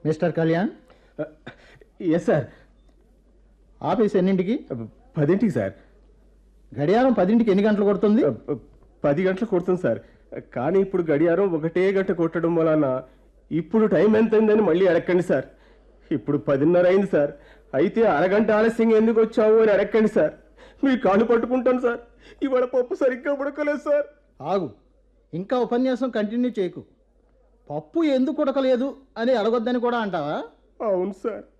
mister Kalyan yes sir office ఎన్నింటికి పదింటికి sir గడియారం పదింటికి ఎన్ని గంటలు కొడుతుంది పది గంటలు కొడుతుంది సార్ కానీ ఇప్పుడు గడియారం ఒకటే గంట కొట్టడం వలన ఇప్పుడు టైం ఎంత అయిందని మళ్ళీ అడగండి సార్ ఇప్పుడు పదిన్నర అయింది సార్ అయితే అరగంట ఆలస్యంగా ఎందుకు వచ్చావు అని అడగండి సార్ మీ కాళ్ళు పట్టుకుంటాను సార్ ఇవాళ పప్పు సరిగ్గా ఉడకలేదు సార్ ఆగు ఇంకా ఉపన్యాసం కంటిన్యూ చేయకు పప్పు ఎందుకు ఉడకలేదు అని అడగొద్దని కూడా అంటావా అవును సార్